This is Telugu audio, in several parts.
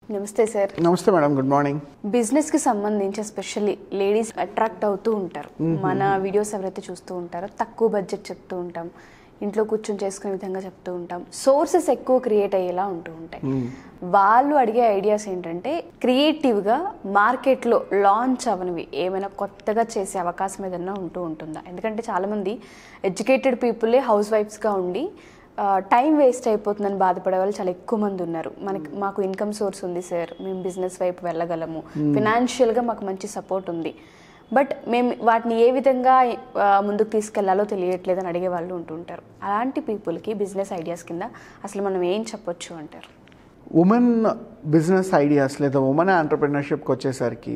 నమస్తే సార్ నమస్తే మేడం గుడ్ మార్నింగ్ బిజినెస్ కి సంబంధించి ఎస్పెషల్లీ లేడీస్ అట్రాక్ట్ అవుతూ ఉంటారు మన వీడియోస్ ఎవరైతే చూస్తూ ఉంటారో తక్కువ బడ్జెట్ చెప్తూ ఉంటాం ఇంట్లో కూర్చొని చేసుకునే విధంగా చెప్తూ ఉంటాం సోర్సెస్ ఎక్కువ క్రియేట్ అయ్యేలా ఉంటూ ఉంటాయి వాళ్ళు అడిగే ఐడియాస్ ఏంటంటే క్రియేటివ్గా మార్కెట్లో లాంచ్ అవనివి ఏమైనా కొత్తగా చేసే అవకాశం ఏదైనా ఉంటూ ఉంటుందా ఎందుకంటే చాలామంది ఎడ్యుకేటెడ్ పీపులే హౌస్ వైఫ్స్గా ఉండి టైం వేస్ట్ అయిపోతుందని బాధపడే వాళ్ళు చాలా ఎక్కువ మంది ఉన్నారు మనకి మాకు ఇన్కమ్ సోర్స్ ఉంది సార్ మేము బిజినెస్ వైపు వెళ్ళగలము ఫినాన్షియల్గా మాకు మంచి సపోర్ట్ ఉంది బట్ మేము వాటిని ఏ విధంగా ఆ, ముందుకు తీసుకెళ్లాలో తెలియట్లేదని అడిగే వాళ్ళు ఉంటుంటారు అలాంటి పీపుల్కి బిజినెస్ ఐడియాస్ కింద అసలు మనం ఏం చెప్పొచ్చు అంటారు ఉమెన్ బిజినెస్ ఐడియాస్ లేదా ఉమెన్ ఆంటర్ప్రినర్షిప్కి వచ్చేసరికి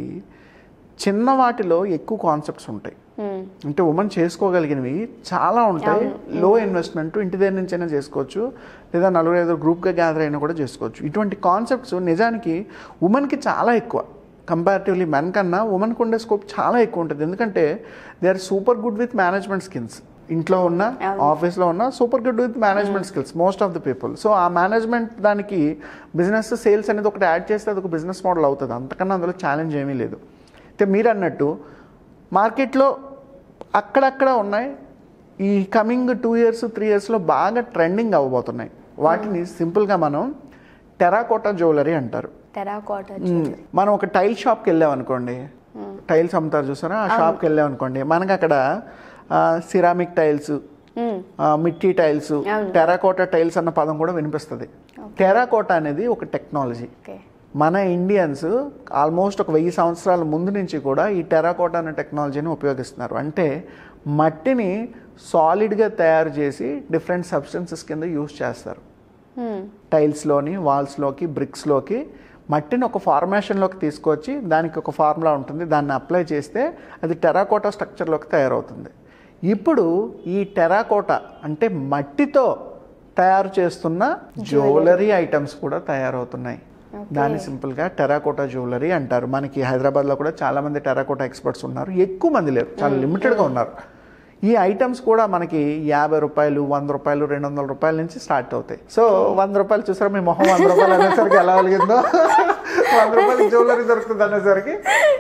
చిన్న వాటిలో ఎక్కువ కాన్సెప్ట్స్ ఉంటాయి అంటే ఉమెన్ చేసుకోగలిగినవి చాలా ఉంటాయి లో ఇన్వెస్ట్మెంట్ ఇంటి దగ్గర నుంచైనా చేసుకోవచ్చు లేదా నలుగురు ఐదు గ్రూప్గా గ్యాదర్ అయినా కూడా చేసుకోవచ్చు ఇటువంటి కాన్సెప్ట్స్ నిజానికి ఉమెన్కి చాలా ఎక్కువ కంపారిటివ్లీ మెన్ కన్నా ఉమెన్కి ఉండే స్కోప్ చాలా ఎక్కువ ఉంటుంది ఎందుకంటే they are super good with management skills ఇంట్లో ఉన్న ఆఫీస్లో ఉన్న super good with management skills most of the people so ఆ మేనేజ్మెంట్ దానికి బిజినెస్ సేల్స్ అనేది ఒకటి యాడ్ చేస్తే అది ఒక బిజినెస్ మోడల్ అవుతుంది అంతకన్నా అందులో ఛాలెంజ్ ఏమీ లేదు అయితే మీరు అన్నట్టు మార్కెట్లో అక్కడక్కడ ఉన్నాయి ఈ కమింగ్ టూ ఇయర్స్ త్రీ ఇయర్స్లో బాగా ట్రెండింగ్ అవ్వబోతున్నాయి వాటిని సింపుల్గా మనం టెరాకోటా జ్యువెలరీ అంటారు టెరాకాటా మ్మ్. మనం ఒక టైల్ షాప్కి వెళ్ళాం అనుకోండి టైల్స్ అమ్ముతారు చూసారా ఆ షాప్కి వెళ్ళాం అనుకోండి మనకి అక్కడ సిరామిక్ టైల్స్ మిట్టి టైల్స్ టెరాకోటా టైల్స్ అన్న పదం కూడా వినిపిస్తుంది టెరాకోటా అనేది ఒక టెక్నాలజీ ఓకే మన ఇండియన్స్ ఆల్మోస్ట్ ఒక వెయ్యి సంవత్సరాల ముందు నుంచి కూడా ఈ టెరాకోటా అనే టెక్నాలజీని ఉపయోగిస్తున్నారు అంటే మట్టిని సాలిడ్గా తయారు చేసి డిఫరెంట్ సబ్స్టెన్సెస్ కింద యూస్ చేస్తారు టైల్స్లోని వాల్స్లోకి బ్రిక్స్లోకి మట్టిని ఒక ఫార్మేషన్లోకి తీసుకొచ్చి దానికి ఒక ఫార్ములా ఉంటుంది దాన్ని అప్లై చేస్తే అది టెరాకోటా స్ట్రక్చర్లోకి తయారవుతుంది ఇప్పుడు ఈ టెరాకోటా అంటే మట్టితో తయారు చేస్తున్న జ్యువెలరీ ఐటమ్స్ కూడా తయారవుతున్నాయి దాన్ని సింపుల్గా టెరాకోటా జ్యువెలరీ అంటారు మనకి హైదరాబాద్లో కూడా చాలా మంది టెరాకోటా ఎక్స్పర్ట్స్ ఉన్నారు ఎక్కువ మంది లేరు చాలా లిమిటెడ్గా ఉన్నారు ఈ ఐటమ్స్ కూడా మనకి యాభై రూపాయలు వంద రూపాయలు రెండు వందల రూపాయల నుంచి స్టార్ట్ అవుతాయి సో వంద రూపాయలు చూసారా మీ మొహం వంద రూపాయలు అనేసరికి ఎలా వెలిగిందో వంద రూపాయలకి జ్యువెలరీ దొరుకుతుంది అనేసరికి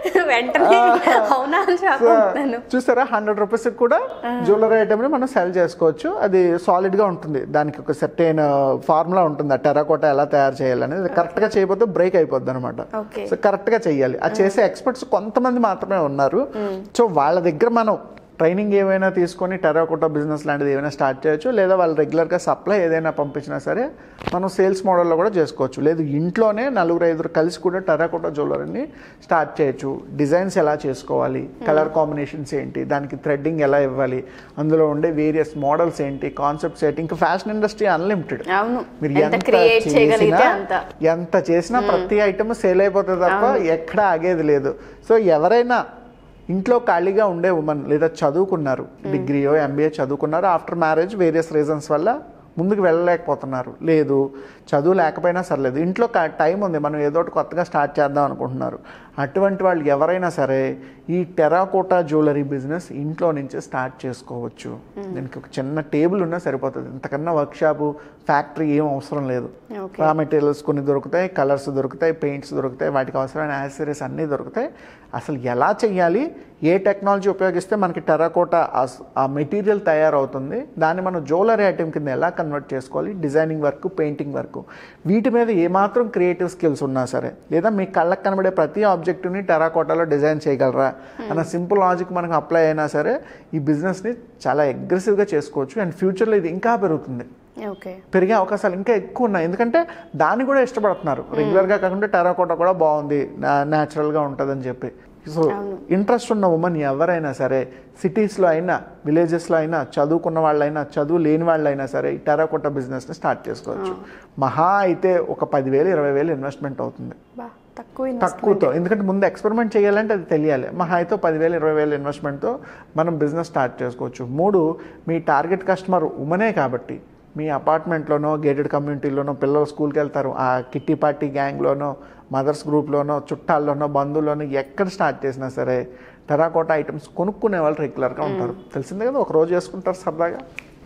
వెంటనే అవునా అని షాక్ సో, అవుతున్నాను చూసారా హండ్రెడ్ రూపీస్ కూడా జ్యువెలరీ ఐటమ్ని మనం సెల్ చేసుకోవచ్చు అది సాలిడ్గా ఉంటుంది దానికి ఒక సెర్టైన్ ఫార్ములా ఉంటుంది ఆ టెరాకోటా ఎలా తయారు చేయాలనేది కరెక్ట్గా చేయకపోతే బ్రేక్ అయిపోద్ది అనమాట ఓకే సో కరెక్ట్గా చెయ్యాలి అది చేసే ఎక్స్పర్ట్స్ కొంతమంది మాత్రమే ఉన్నారు సో వాళ్ళ దగ్గర మనం ట్రైనింగ్ ఏమైనా తీసుకొని టెరాకోటా బిజినెస్ లాంటిది ఏమైనా స్టార్ట్ చేయొచ్చు లేదా వాళ్ళు రెగ్యులర్గా సప్లై ఏదైనా పంపించినా సరే మనం సేల్స్ మోడల్లో కూడా చేసుకోవచ్చు లేదు ఇంట్లోనే నలుగురు ఐదుగురు కలిసి కూడా టెరాకోటా జ్యువెలరీని స్టార్ట్ చేయొచ్చు డిజైన్స్ ఎలా చేసుకోవాలి కలర్ కాంబినేషన్స్ ఏంటి దానికి థ్రెడ్డింగ్ ఎలా ఇవ్వాలి అందులో ఉండే వేరియస్ మోడల్స్ ఏంటి కాన్సెప్ట్స్ ఏంటి ఇంకా ఫ్యాషన్ ఇండస్ట్రీ అన్లిమిటెడ్ అవును మీరు ఎంత ఎంత క్రియేట్ చేయగలిగితే చేసినా అంత ఎంత చేసినా ప్రతి ఐటమ్ సేల్ అయిపోతుంది తప్ప ఎక్కడ ఆగేది లేదు సో ఎవరైనా ఇంట్లో ఖాళీగా ఉండే ఉమెన్ లేదా చదువుకున్నారు డిగ్రీయో ఎంబీఏ చదువుకున్నారు ఆఫ్టర్ మ్యారేజ్ వేరియస్ రీజన్స్ వల్ల ముందుకు వెళ్ళలేకపోతున్నారు లేదు చదువు లేకపోయినా సర్లేదు ఇంట్లో టైం ఉంది మనం ఏదో ఒకటి కొత్తగా స్టార్ట్ చేద్దాం అనుకుంటున్నారు అటువంటి వాళ్ళు ఎవరైనా సరే ఈ టెరాకోటా జ్యువెలరీ బిజినెస్ ఇంట్లో నుంచే స్టార్ట్ చేసుకోవచ్చు దీనికి ఒక చిన్న టేబుల్ ఉన్నా సరిపోతుంది ఇంతకన్నా వర్క్షాపు ఫ్యాక్టరీ ఏం అవసరం లేదు ఓకే రా మెటీరియల్స్ కొన్ని దొరుకుతాయి కలర్స్ దొరుకుతాయి పెయింట్స్ దొరుకుతాయి వాటికి అవసరమైన యాక్సరీస్ అన్నీ దొరుకుతాయి అసలు ఎలా చేయాలి ఏ టెక్నాలజీ ఉపయోగిస్తే మనకి టెరాకోటా ఆ మెటీరియల్ తయారవుతుంది దాన్ని మనం జ్యువెలరీ ఐటెం కింద ఎలా కన్వర్ట్ చేసుకోవాలి డిజైనింగ్ వర్క్ పెయింటింగ్ వర్క్ వీటి మీద ఏమాత్రం క్రియేటివ్ స్కిల్స్ ఉన్నా సరే లేదా మీ కళ్ళకు కనబడే ప్రతి ఆబ్జెక్టివ్ని టెరాకోటాలో డిజైన్ చేయగలరా అన్న సింపుల్ లాజిక్ మనకు అప్లై అయినా సరే ఈ బిజినెస్ని చాలా అగ్రెసివ్గా చేసుకోవచ్చు అండ్ ఫ్యూచర్లో ఇది ఇంకా పెరుగుతుంది ఓకే పెరిగే అవకాశాలు ఇంకా ఎక్కువ ఉన్నాయి ఎందుకంటే దాన్ని కూడా ఇష్టపడుతున్నారు రెగ్యులర్గా కాకుండా టెరాకోటా కూడా బాగుంది న్యాచురల్గా ఉంటుందని చెప్పి సో ఇంట్రెస్ట్ ఉన్న ఉమెన్ ఎవరైనా సరే సిటీస్లో అయినా విలేజెస్లో అయినా చదువుకున్న వాళ్ళైనా చదువు లేని వాళ్ళైనా సరే ఈ టెరాకోటా బిజినెస్ని స్టార్ట్ చేసుకోవచ్చు మహా అయితే ఒక పదివేలు ఇరవై వేలు ఇన్వెస్ట్మెంట్ అవుతుంది బా తక్కువ investment. తక్కువతో ఎందుకంటే ముందు ఎక్స్పెరిమెంట్ చేయాలంటే అది తెలియాలి మహా అయితే పదివేలు ఇరవై వేలు ఇన్వెస్ట్మెంట్తో మనం బిజినెస్ స్టార్ట్ చేసుకోవచ్చు మూడు మీ టార్గెట్ కస్టమర్ ఉమనే కాబట్టి మీ అపార్ట్మెంట్లోనో గేటెడ్ కమ్యూనిటీలోనో పిల్లలు స్కూల్కి వెళ్తారు ఆ కిట్టి పార్టీ గ్యాంగ్లోనో మదర్స్ గ్రూప్లోనో చుట్టాల్లోనో బంధువుల్లోనో ఎక్కడ స్టార్ట్ చేసినా సరే టెరాకోటా ఐటమ్స్ కొనుక్కునే వాళ్ళు రెగ్యులర్గా ఉంటారు తెలిసిందే కదా ఒక రోజు చేసుకుంటారు సరదాగా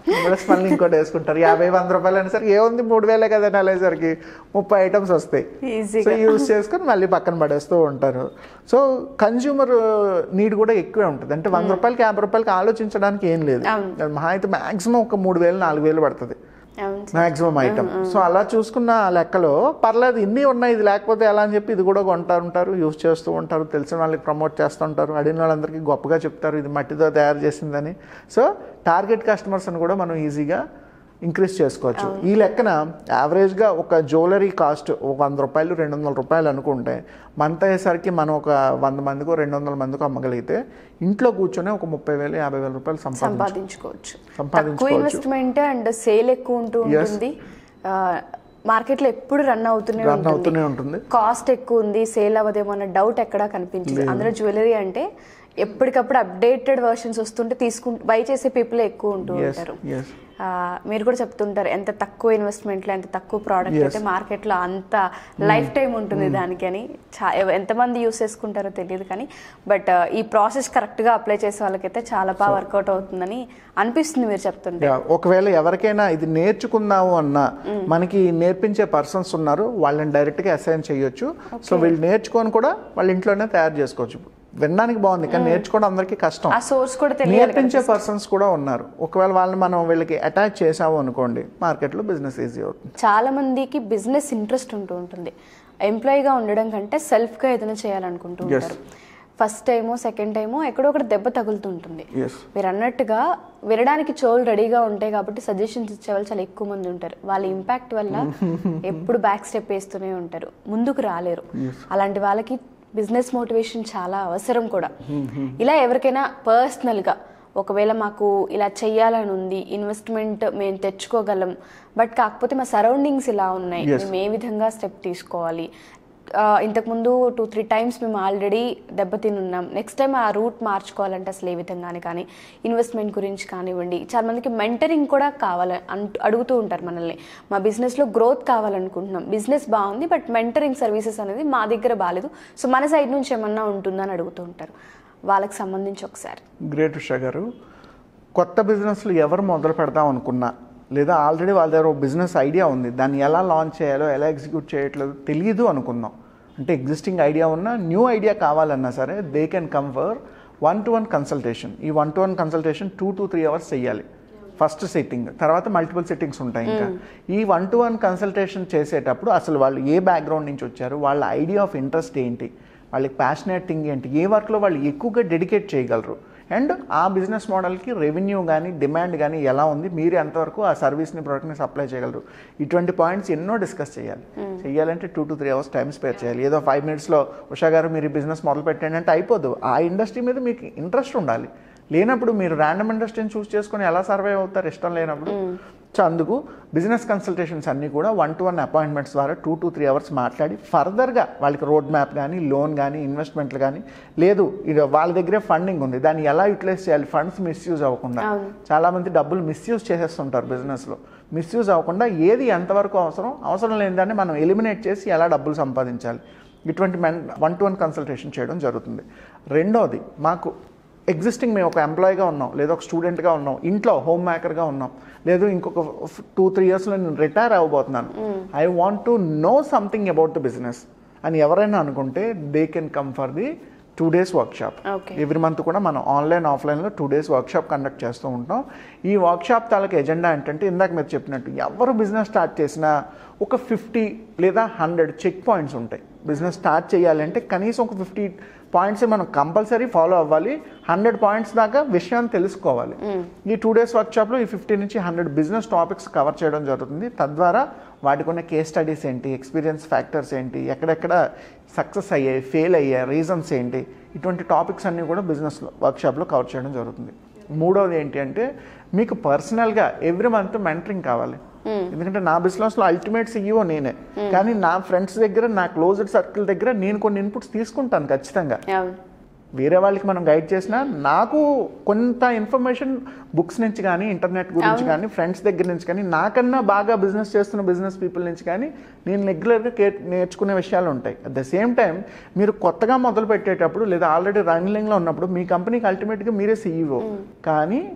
ప్లస్ మళ్ళీ ఇంకోటి వేసుకుంటారు యాభై వంద రూపాయలు అయినా సరే ఏముంది మూడు వేలే కదా అనేసరికి ముప్పై ఐటమ్స్ వస్తాయి ఈజీగా సో యూస్ చేసుకొని మళ్ళీ పక్కన పడేస్తూ ఉంటారు సో కన్జ్యూమర్ నీడ్ కూడా ఎక్కువే ఉంటుంది అంటే వంద రూపాయలకి యాభై రూపాయలకి ఆలోచించడానికి ఏం లేదు అవును. మహా అయితే మాక్సిమం ఒక మూడు వేలు నాలుగు వేలు పడుతుంది అవును సార్. మాక్సిమం ఐటమ్ సో అలా చూసుకున్న ఆ లెక్కలో పర్లేదు ఇన్ని ఉన్నాయి ఇది లేకపోతే ఎలా అని చెప్పి ఇది కూడా కొంటారు ఉంటారు యూస్ చేస్తూ ఉంటారు తెలిసిన వాళ్ళకి ప్రమోట్ చేస్తుంటారు అడిగిన వాళ్ళందరికీ గొప్పగా చెప్తారు ఇది మట్టితో తయారు చేసిందని సో టార్గెట్ కస్టమర్స్ అని కూడా మనం ఈజీగా ఇంక్రీజ్ చేసుకోవచ్చు ఈ లెక్కన యావరేజ్గా ఒక జ్యువెలరీ కాస్ట్ ఒక వంద రూపాయలు రెండు వందల రూపాయలు అనుకుంటే మంత్ అయ్యేసరికి మనం ఒక వంద మందికో రెండు వందల మందికో అమ్మగలిగితే ఇంట్లో కూర్చొని ఒక ముప్పై వేలు యాభై వేల రూపాయలు సంపాదించు సంపాదించుకోవచ్చు తక్కువ సంపాదించుకోవచ్చు ఇన్వెస్ట్మెంట్ అండ్ సేల్ ఎక్కువ ఉంటూ ఉంటుంది మార్కెట్ లో ఎప్పుడు రన్ అవుతూనే రన్ ఉంటుంది అవుతూనే ఉంటుంది కాస్ట్ ఎక్కువ ఉంది సేల్ అవ్వదేమో అన్న డౌట్ ఎక్కడా కనిపించదు అందులో జ్యువెలరీ అంటే ఎప్పటికప్పుడు అప్డేటెడ్ వర్షన్స్ వస్తుంటే తీసుకుంటూ బై చేసే పీపుల్ ఎక్కువ ఉంటూ ఎస్ ఉంటారు ఎస్ ఆ, మీరు కూడా చెప్తుంటారు ఎంత తక్కువ ఇన్వెస్ట్మెంట్ లో ఎంత తక్కువ ప్రోడక్ట్ Yes. అయితే మార్కెట్ లో అంత లైఫ్ టైం ఉంటుంది దానికి అని చా- ఎవ- ఎంతమంది యూస్ చేసుకుంటారో తెలియదు కానీ బట్ ఈ ప్రాసెస్ కరెక్ట్ గా అప్లై చేసే వాళ్ళకైతే చాలా బాగా వర్కౌట్ అవుతుందని అనిపిస్తుంది మీరు చెప్తుంటే యా, ఒకవేళ ఎవరికైనా ఇది నేర్చుకుందాము అన్నా మనకి నేర్పించే పర్సన్స్ ఉన్నారు వాళ్ళని డైరెక్ట్గా అసైన్ చేయొచ్చు సో వీళ్ళు నేర్చుకొని కూడా వాళ్ళ ఇంట్లోనే తయారు చేసుకోవచ్చు వినడానికి బాగుంది కానీ నేర్చుకోవడం అందరికీ కష్టం ఆ సోర్స్ కూడా తెలియాలి కదా. నేర్పించే పర్సన్స్ కూడా ఉన్నారు ఒకవేళ వాళ్ళని మనం వీళ్ళకి అటాచ్ చేసాము అనుకోండి మార్కెట్లో బిజినెస్ ఈజీ అవుతుంది చాలా మందికి బిజినెస్ ఇంట్రెస్ట్ ఉంటూ ఉంటుంది ఎంప్లాయీగా ఉండడం కంటే సెల్ఫ్ గా ఏదైనా చేయాలనుకుంటూ Yes. ఉంటారు ఫస్ట్ టైమో సెకండ్ టైమో ఎక్కడో ఒకటి దెబ్బ తగులుతుంటుంది ఎస్ మీరు అన్నట్టుగా వినడానికి చోలు రెడీగా ఉంటాయి కాబట్టి సజెషన్స్ ఇచ్చే వాళ్ళు చాలా ఎక్కువ మంది ఉంటారు వాళ్ళ ఇంపాక్ట్ వల్ల ఎప్పుడు బ్యాక్ స్టెప్ వేస్తూనే ఉంటారు ముందుకు రాలేరు అలాంటి వాళ్ళకి బిజినెస్ మోటివేషన్ చాలా అవసరం కూడా ఇలా ఎవరికైనా పర్సనల్గా ఒకవేళ మాకు ఇలా చెయ్యాలని ఉంది ఇన్వెస్ట్మెంట్ మేము తెచ్చుకోగలం బట్ కాకపోతే మా సరౌండింగ్స్ ఇలా ఉన్నాయి Yes. మేము ఏ విధంగా స్టెప్ తీసుకోవాలి ఆ, ఇంతకుముందు టూ త్రీ టైమ్స్ మేము ఆల్రెడీ దెబ్బతిని ఉన్నాం నెక్స్ట్ టైం ఆ రూట్ మార్చుకోవాలంటే అసలు ఏ విధంగానే కానీ ఇన్వెస్ట్మెంట్ గురించి కానివ్వండి చాలా మందికి మెంటరింగ్ కూడా కావాలి అంటూ అడుగుతూ ఉంటారు మనల్ని మా బిజినెస్లో గ్రోత్ కావాలనుకుంటున్నాం బిజినెస్ బాగుంది బట్ మెంటరింగ్ సర్వీసెస్ అనేది మా దగ్గర బాగాలేదు సో మన సైడ్ నుంచి ఏమన్నా ఉంటుందా అని అడుగుతూ ఉంటారు వాళ్ళకి సంబంధించి ఒకసారి గ్రేట్ ఉషా గారు కొత్త బిజినెస్లు ఎవరు మొదలు పెడదాం అనుకున్నా లేదా ఆల్రెడీ వాళ్ళ దగ్గర ఒక బిజినెస్ ఐడియా ఉంది దాన్ని ఎలా లాంచ్ చేయాలో ఎలా ఎగ్జిక్యూట్ చేయట్లేదు తెలియదు అనుకుందాం అంటే ఎగ్జిస్టింగ్ ఐడియా ఉన్నా న్యూ ఐడియా కావాలన్నా సరే they can come for one to one consultation ఈ one to one consultation two to three hours చేయాలి ఫస్ట్ సిట్టింగ్ తర్వాత మల్టిపుల్ సిట్టింగ్స్ ఉంటాయి ఇంకా ఈ వన్ టు వన్ కన్సల్టేషన్ చేసేటప్పుడు అసలు వాళ్ళు ఏ బ్యాక్గ్రౌండ్ నుంచి వచ్చారు వాళ్ళ ఐడియా ఆఫ్ ఇంట్రెస్ట్ ఏంటి వాళ్ళకి ప్యాషనేట్ థింగ్ ఏంటి ఏ వర్క్లో వాళ్ళు ఎక్కువగా డెడికేట్ చేయగలరు అండ్ ఆ బిజినెస్ మోడల్కి రెవెన్యూ కానీ డిమాండ్ కానీ ఎలా ఉంది మీరు ఎంతవరకు ఆ సర్వీస్ని ప్రోడక్ట్ని సప్లై చేయగలరు ఇటువంటి పాయింట్స్ ఎన్నో డిస్కస్ చేయాలి చేయాలంటే two to three hours time spare చేయాలి ఏదో ఫైవ్ మినిట్స్లో ఉషా గారు మీరు ఈ బిజినెస్ మొదలు పెట్టండి అంటే అయిపోదు ఆ ఇండస్ట్రీ మీద మీకు ఇంట్రెస్ట్ ఉండాలి లేనప్పుడు మీరు ర్యాండమ్ ఇండస్ట్రీని చూస్ చేసుకొని ఎలా సర్వే అవుతారు ఇష్టం లేనప్పుడు సో అందుకు బిజినెస్ కన్సల్టేషన్స్ అన్నీ కూడా వన్ టు వన్ అపాయింట్మెంట్స్ ద్వారా టూ టు త్రీ అవర్స్ మాట్లాడి ఫర్దర్గా వాళ్ళకి రోడ్ మ్యాప్ కానీ లోన్ కానీ ఇన్వెస్ట్మెంట్లు కానీ లేదు ఇది వాళ్ళ దగ్గరే ఫండింగ్ ఉంది దాన్ని ఎలా యూటిలైజ్ చేయాలి ఫండ్స్ మిస్యూజ్ అవ్వకుండా అవును. చాలామంది డబ్బులు మిస్యూజ్ చేసేస్తుంటారు బిజినెస్లో మిస్యూజ్ అవ్వకుండా ఏది ఎంతవరకు అవసరం అవసరం లేని దాన్ని మనం ఎలిమినేట్ చేసి ఎలా డబ్బులు సంపాదించాలి ఇటువంటి men one to one consultation చేయడం జరుగుతుంది రెండోది మాకు ఎగ్జిస్టింగ్ మేము ఒక ఎంప్లాయీగా ఉన్నాం లేదా ఒక స్టూడెంట్గా ఉన్నాం ఇంట్లో హోమ్ మేకర్గా ఉన్నాం లేదు ఇంకొక టూ త్రీ ఇయర్స్లో నేను రిటైర్ అవ్వబోతున్నాను I want to know something about the business అని ఎవరైనా అనుకుంటే they can come for the two days workshop Okay. Every month కూడా మనం ఆన్లైన్ ఆఫ్లైన్లో టూ డేస్ వర్క్షాప్ కండక్ట్ చేస్తూ ఉంటాం ఈ వర్క్షాప్ తాలూకు ఎజెండా ఏంటంటే ఇందాక మీరు చెప్పినట్టు ఎవరు బిజినెస్ స్టార్ట్ చేసినా ఒక ఫిఫ్టీ లేదా హండ్రెడ్ చెక్ పాయింట్స్ ఉంటాయి బిజినెస్ స్టార్ట్ చేయాలంటే కనీసం ఒక ఫిఫ్టీ పాయింట్స్ మనం కంపల్సరీ ఫాలో అవ్వాలి హండ్రెడ్ పాయింట్స్ దాకా విషయాన్ని తెలుసుకోవాలి ఈ టూ డేస్ వర్క్షాప్లో ఈ ఫిఫ్టీ నుంచి హండ్రెడ్ బిజినెస్ టాపిక్స్ కవర్ చేయడం జరుగుతుంది తద్వారా వాటికి ఉన్న కేస్ స్టడీస్ ఏంటి ఎక్స్పీరియన్స్ ఫ్యాక్టర్స్ ఏంటి ఎక్కడెక్కడ సక్సెస్ అయ్యాయి ఫెయిల్ అయ్యాయి రీజన్స్ ఏంటి ఇటువంటి టాపిక్స్ అన్నీ కూడా బిజినెస్లో వర్క్షాప్లో కవర్ చేయడం జరుగుతుంది మూడవది ఏంటి అంటే మీకు పర్సనల్గా ఎవ్రీ మంత్ మెంటరింగ్ కావాలి ఎందుకంటే నా బిజినెస్లో అల్టిమేట్ సీఈఓ నేనే కానీ నా ఫ్రెండ్స్ దగ్గర నా క్లోజ్డ్ సర్కిల్ దగ్గర నేను కొన్ని ఇన్పుట్స్ తీసుకుంటాను ఖచ్చితంగా అవును వేరే వాళ్ళకి మనం గైడ్ చేసినా నాకు కొంత ఇన్ఫర్మేషన్ బుక్స్ నుంచి కానీ ఇంటర్నెట్ గురించి కానీ ఫ్రెండ్స్ దగ్గర నుంచి కానీ నాకన్నా బాగా బిజినెస్ చేస్తున్న బిజినెస్ పీపుల్ నుంచి కానీ నేను రెగ్యులర్గా కే నేర్చుకునే విషయాలు ఉంటాయి అట్ ద సేమ్ టైం మీరు కొత్తగా మొదలు పెట్టేటప్పుడు లేదా ఆల్రెడీ రన్నింగ్లో ఉన్నప్పుడు మీ కంపెనీకి అల్టిమేట్గా మీరే సీఈఓ కానీ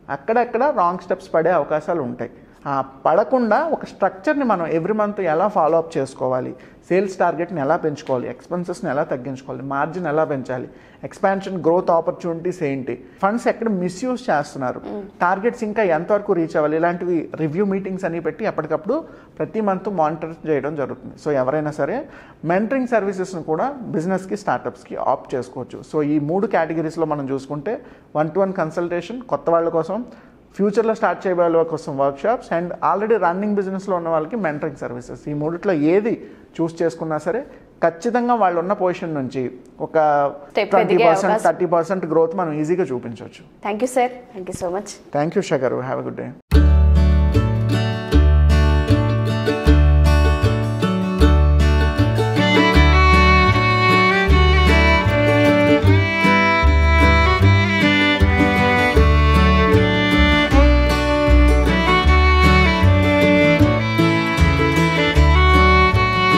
అక్కడక్కడ రాంగ్ స్టెప్స్ పడే అవకాశాలు ఉంటాయి ఆ పడకుండా ఒక స్ట్రక్చర్ని మనం ఎవ్రీ మంత్ ఎలా ఫాలో అప్ చేసుకోవాలి సేల్స్ టార్గెట్ని ఎలా పెంచుకోవాలి ఎక్స్పెన్సెస్ని ఎలా తగ్గించుకోవాలి మార్జిన్ ఎలా పెంచాలి ఎక్స్పాన్షన్ గ్రోత్ ఆపర్చునిటీస్ ఏంటి ఫండ్స్ ఎక్కడ మిస్యూజ్ చేస్తున్నారు టార్గెట్స్ ఇంకా ఎంతవరకు రీచ్ అవ్వాలి ఇలాంటివి రివ్యూ మీటింగ్స్ అని పెట్టి ఎప్పటికప్పుడు ప్రతి మంత్ మానిటర్ చేయడం జరుగుతుంది సో ఎవరైనా సరే మెంటరింగ్ సర్వీసెస్ని కూడా బిజినెస్కి స్టార్టప్స్కి ఆప్ట్ చేసుకోవచ్చు సో ఈ మూడు కేటగిరీస్లో మనం చూసుకుంటే వన్ టు వన్ కన్సల్టేషన్ కొత్త వాళ్ళ కోసం ఫ్యూచర్లో స్టార్ట్ చేయబోయే వాళ్ళ కోసం వర్క్షాప్స్ అండ్ ఆల్రెడీ రన్నింగ్ బిజినెస్లో ఉన్న వాళ్ళకి మెంటరింగ్ సర్వీసెస్ ఈ మూడిట్లో ఏది చూస్ చేసుకున్నా సరే ఖచ్చితంగా వాళ్ళు ఉన్న పొజిషన్ నుంచి ఒక Step ట్వంటీ ఎదిగే పర్సెంట్ అవకాశం. థర్టీ పర్సెంట్ గ్రోత్ మనం ఈజీగా చూపించవచ్చు thank you sir thank you so much thank you Sagar have a good day